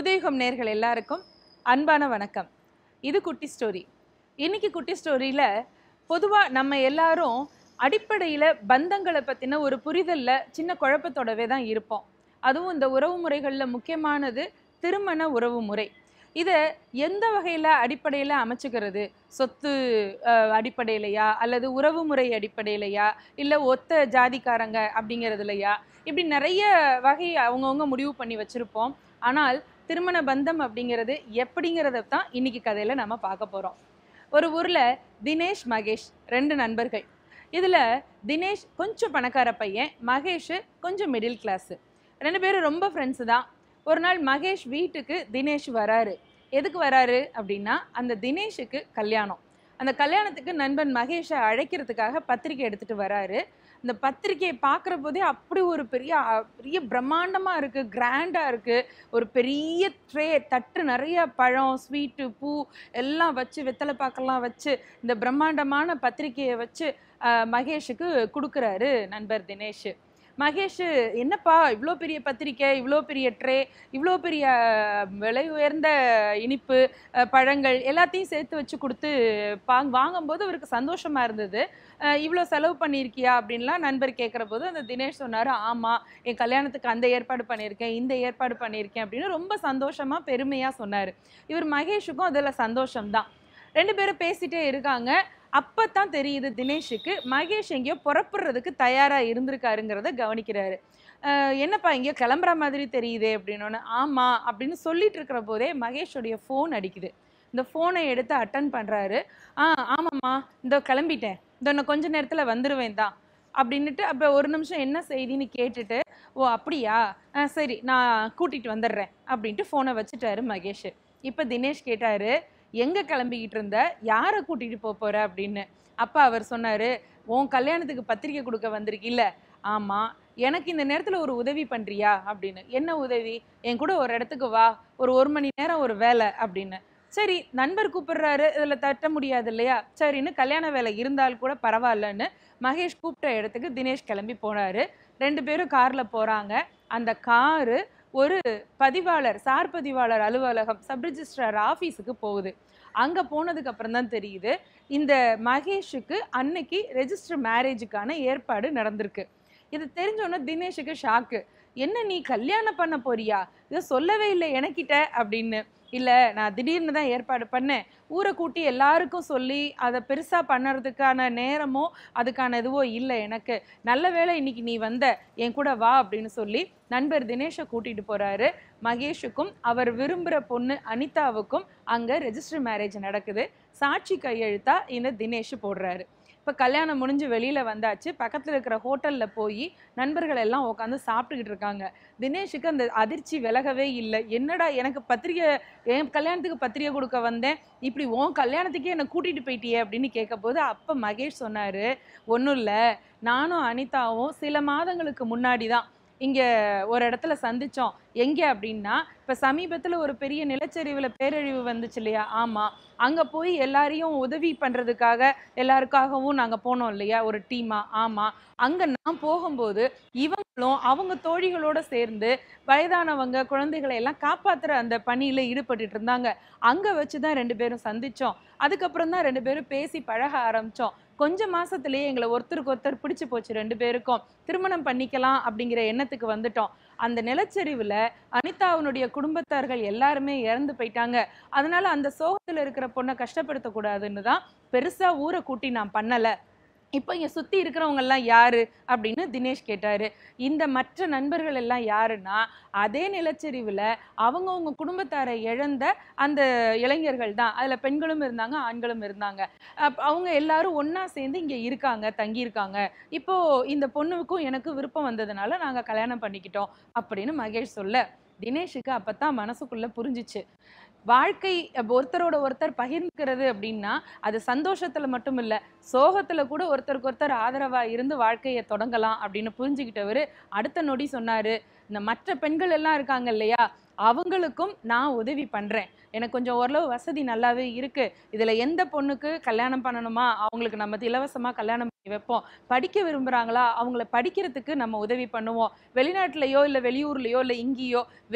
புதுயுகம் நேர்கள் எல்லாருக்கும் அன்பான வணக்கம் இது குட்டி ஸ்டோரி இன்னைக்கு குட்டி ஸ்டோரியில் பொதுவாக நம்ம எல்லாரும் அடிப்படையில் பந்தங்களை பற்றின ஒரு புரிதலில் சின்ன குழப்பத்தோடவே தான் இருப்போம் அதுவும் இந்த உறவு முறைகளில் முக்கியமானது திருமண உறவு முறை இதை எந்த வகையில் அடிப்படையில் அமைச்சுக்கிறது சொத்து அஹ், அடிப்படையிலையா அல்லது உறவு முறை அடிப்படையிலையா இல்லை ஒத்த ஜாதிக்காரங்க அப்படிங்கிறதுலையா இப்படி நிறைய வகை அவங்கவுங்க முடிவு பண்ணி வச்சுருப்போம் ஆனால் திருமண பந்தம் அப்படிங்கிறது எப்படிங்கிறத தான் இன்னைக்கு கதையில் நம்ம பார்க்க போகிறோம் ஒரு ஊரில் தினேஷ் மகேஷ் ரெண்டு நண்பர்கள் இதில் தினேஷ் கொஞ்சம் பணக்கார பையன் மகேஷ் கொஞ்சம் மிடில் கிளாஸு ரெண்டு பேரும் ரொம்ப ஃப்ரெண்ட்ஸு தான் ஒரு நாள் மகேஷ் வீட்டுக்கு தினேஷ் வராரு எதுக்கு வராரு அப்படின்னா அந்த தினேஷுக்கு கல்யாணம் அந்த கல்யாணத்துக்கு நண்பன் மகேஷை அழைக்கிறதுக்காக பத்திரிக்கை எடுத்துகிட்டு வராரு இந்த பத்திரிக்கையை பார்க்குற போதே அப்படி ஒரு பெரிய அ, பெரிய பிரம்மாண்டமாக இருக்குது கிராண்டாக இருக்குது ஒரு பெரிய ட்ரே தட்டு நிறைய பழம் ஸ்வீட்டு பூ எல்லாம் வச்சு வெத்தலை பாக்கெல்லாம் வச்சு இந்த பிரம்மாண்டமான பத்திரிக்கையை வச்சு அஹ், மகேஷுக்கு கொடுக்குறாரு நண்பர் தினேஷ் மகேஷ் என்னப்பா இவ்வளோ பெரிய பத்திரிக்கை இவ்வளோ பெரிய ட்ரே இவ்வளோ பெரிய அஹ், விலை உயர்ந்த இனிப்பு அஹ், பழங்கள் எல்லாத்தையும் சேர்த்து வச்சு கொடுத்து பாங் வாங்கும்போது அவருக்கு சந்தோஷமா இருந்தது அஹ், இவ்வளோ செலவு பண்ணியிருக்கியா அப்படின்லாம் நண்பர் கேட்குற போது அந்த தினேஷ் சொன்னார் ஆமாம் என் கல்யாணத்துக்கு அந்த ஏற்பாடு பண்ணியிருக்கேன் இந்த ஏற்பாடு பண்ணியிருக்கேன் அப்படின்னு ரொம்ப சந்தோஷமா பெருமையாக சொன்னார் இவர் மகேஷுக்கும் அதில் சந்தோஷம்தான் ரெண்டு பேரும் பேசிட்டே இருக்காங்க அப்போ தான் தெரியுது தினேஷுக்கு மகேஷ் எங்கேயோ புறப்படுறதுக்கு தயாராக இருந்திருக்காருங்கிறத கவனிக்கிறாரு அஹ் என்னப்பா எங்கேயோ கிளம்புற மாதிரி தெரியுதே அப்படின்னோன்னு ஆமாம் அப்படின்னு சொல்லிட்டு இருக்கிற போதே மகேஷோடைய ஃபோன் அடிக்குது இந்த ஃபோனை எடுத்து அட்டன் பண்ணுறாரு ஆ ஆமாம்மா இந்த கிளம்பிட்டேன் இந்த இன்னும் கொஞ்ச நேரத்தில் வந்துடுவேன் தான் அப்படின்னுட்டு அப்போ ஒரு நிமிஷம் என்ன செய்தின்னு கேட்டுட்டு ஓ அப்படியா ஆ சரி நான் கூட்டிகிட்டு வந்துடுறேன் அப்படின்ட்டு ஃபோனை வச்சுட்டாரு மகேஷ் இப்போ தினேஷ் கேட்டாரு எங்கே கிளம்பிக்கிட்டு இருந்த யாரை கூட்டிகிட்டு போக போகிற அப்படின்னு அப்பா அவர் சொன்னார் உன் கல்யாணத்துக்கு பத்திரிக்கை கொடுக்க வந்திருக்கில்ல ஆமாம் எனக்கு இந்த நேரத்தில் ஒரு உதவி பண்ணுறியா அப்படின்னு என்ன உதவி என் கூட ஒரு இடத்துக்கு வா ஒரு ஒரு மணி நேரம் ஒரு வேலை அப்படின்னு சரி நண்பர் கூப்பிடுறாரு இதில் தட்ட முடியாது இல்லையா சரின்னு கல்யாண வேலை இருந்தால் கூட பரவாயில்லன்னு மகேஷ் கூப்பிட்ட இடத்துக்கு தினேஷ் கிளம்பி போனாரு ரெண்டு பேரும் காரில் போகிறாங்க அந்த காரு ஒரு பதிவாளர் சார் பதிவாளர் அலுவலகம் சப் ரிஜிஸ்ட்ரார் ஆஃபீஸுக்கு போகுது அங்கே போனதுக்கு அப்புறம் தான் தெரியுது இந்த மகேஷுக்கு அன்னைக்கு ரெஜிஸ்டர் மேரேஜுக்கான ஏற்பாடு நடந்திருக்கு இது தெரிஞ்சோன்னே தினேஷுக்கு ஷாக்கு என்ன நீ கல்யாணம் பண்ண போறியா இதை சொல்லவே இல்லை எனக்கிட்ட அப்படின்னு இல்லை நான் திடீர்னு தான் ஏற்பாடு பண்ணேன் ஊரை கூட்டி எல்லாருக்கும் சொல்லி அதை பெருசாக பண்ணுறதுக்கான நேரமோ அதுக்கான இதுவோ இல்லை எனக்கு நல்ல வேளை இன்னைக்கு நீ வந்த என் கூட வா அப்படின்னு சொல்லி நண்பர் தினேஷை கூட்டிட்டு போறாரு மகேஷுக்கும் அவர் விரும்புகிற பொண்ணு அனிதாவுக்கும் அங்கே ரெஜிஸ்டர் மேரேஜ் நடக்குது சாட்சி கையெழுத்தா இந்த தினேஷ் போடுறாரு இப்போ கல்யாணம் முடிஞ்சு வெளியில் வந்தாச்சு பக்கத்தில் இருக்கிற ஹோட்டலில் போய் நண்பர்கள் எல்லாம் உட்காந்து சாப்பிட்டுக்கிட்டு இருக்காங்க தினேஷுக்கு அந்த அதிர்ச்சி விலகவே இல்லை என்னடா எனக்கு பத்திரிக்கை என் கல்யாணத்துக்கு பத்திரிக்கை கொடுக்க வந்தேன் இப்படி உன் கல்யாணத்துக்கே என்னை கூட்டிகிட்டு போயிட்டியே அப்படின்னு கேட்கும்போது அப்போ மகேஷ் சொன்னார் ஒன்றும் இல்லை நானும் அனிதாவும் சில மாதங்களுக்கு முன்னாடி தான் இங்கே ஒரு இடத்துல சந்தித்தோம் எங்கே அப்படின்னா இப்போ சமீபத்தில் ஒரு பெரிய நிலச்சரிவில் பேரழிவு வந்துச்சு இல்லையா ஆமாம் அங்கே போய் எல்லாரையும் உதவி பண்ணுறதுக்காக எல்லாருக்காகவும் நாங்கள் போனோம் இல்லையா ஒரு டீமாக ஆமாம் அங்கே நான் போகும்போது இவங்களும் அவங்க தோழிகளோட சேர்ந்து வயதானவங்க குழந்தைகளை எல்லாம் காப்பாத்துற அந்த பணியில் ஈடுபட்டுட்டு இருந்தாங்க அங்கே வச்சு தான் ரெண்டு பேரும் சந்திச்சோம் அதுக்கப்புறம் தான் ரெண்டு பேரும் பேசி பழக ஆரம்பிச்சோம் கொஞ்ச மாசத்துலயே எங்களை ஒருத்தருக்கு ஒருத்தர் பிடிச்சு போச்சு ரெண்டு பேருக்கும் திருமணம் பண்ணிக்கலாம் அப்படிங்கிற எண்ணத்துக்கு வந்துட்டோம் அந்த நிலச்சரிவுல அனிதாவினுடைய குடும்பத்தார்கள் எல்லாருமே இறந்து போயிட்டாங்க அதனால அந்த சோகத்துல இருக்கிற பொண்ணை கஷ்டப்படுத்தக்கூடாதுன்னு தான் பெருசா ஊரை கூட்டி நான் பண்ணல இப்போ இங்கே சுற்றி இருக்கிறவங்க எல்லாம் யாரு அப்படின்னு தினேஷ் கேட்டாரு இந்த மற்ற நண்பர்கள் எல்லாம் யாருன்னா அதே நிலச்சரிவில் அவங்கவுங்க குடும்பத்தாரை இழந்த அந்த இளைஞர்கள் தான் அதில் பெண்களும் இருந்தாங்க ஆண்களும் இருந்தாங்க அப் அவங்க எல்லாரும் ஒன்றா சேர்ந்து இங்கே இருக்காங்க தங்கியிருக்காங்க இப்போ இந்த பொண்ணுக்கும் எனக்கு விருப்பம் வந்ததுனால நாங்கள் கல்யாணம் பண்ணிக்கிட்டோம் அப்படின்னு மகேஷ் சொல்ல தினேஷுக்கு அப்போ தான் மனசுக்குள்ளே புரிஞ்சிச்சு வாழ்க்கை ஒருத்தரோட ஒருத்தர் பகிர்ந்துக்கிறது அப்படின்னா அது சந்தோஷத்துல மட்டும் இல்ல சோகத்துல கூட ஒருத்தருக்கு ஒருத்தர் ஆதரவா இருந்து வாழ்க்கையை தொடங்கலாம் அப்படின்னு புரிஞ்சுக்கிட்டவர் அடுத்த நொடி சொன்னாரு இந்த மற்ற பெண்கள் எல்லாம் இருக்காங்க இல்லையா அவங்களுக்கும் நான் உதவி பண்றேன் எனக்கு கொஞ்சம் ஓரளவு வசதி நல்லாவே இருக்கு இதுல எந்த பொண்ணுக்கு கல்யாணம் பண்ணணுமா அவங்களுக்கு நம்ம இலவசமா கல்யாணம் பண்ணி வைப்போம் படிக்க விரும்புறாங்களா அவங்கள படிக்கிறதுக்கு நம்ம உதவி பண்ணுவோம் வெளிநாட்டுலயோ இல்ல வெளியூர்லயோ இல்ல இங்கேயோ வேலையோ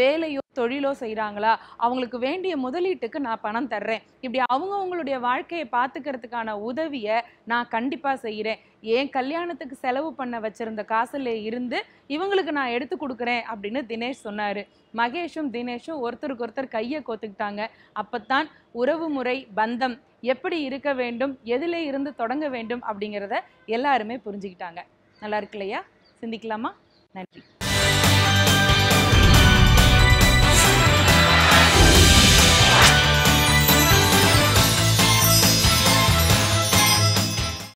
தொழிலோ செய்கிறாங்களா அவங்களுக்கு வேண்டிய முதலீட்டுக்கு நான் பணம் தர்றேன் இப்படி அவங்கவங்களுடைய வாழ்க்கையை பார்த்துக்கிறதுக்கான உதவியை நான் கண்டிப்பாக செய்கிறேன் என் கல்யாணத்துக்கு செலவு பண்ண வச்சிருந்த காசுல இருந்து இவங்களுக்கு நான் எடுத்து கொடுக்குறேன் அப்படின்னு தினேஷ் சொன்னார் மகேஷும் தினேஷும் ஒருத்தருக்கு ஒருத்தர் கையை கோத்துக்கிட்டாங்க அப்பத்தான் உறவு முறை பந்தம் எப்படி இருக்க வேண்டும் எதில் இருந்து தொடங்க வேண்டும் அப்படிங்கிறத எல்லாருமே புரிஞ்சுக்கிட்டாங்க நல்லா இருக்கு இல்லையா சிந்திக்கலாமா நன்றி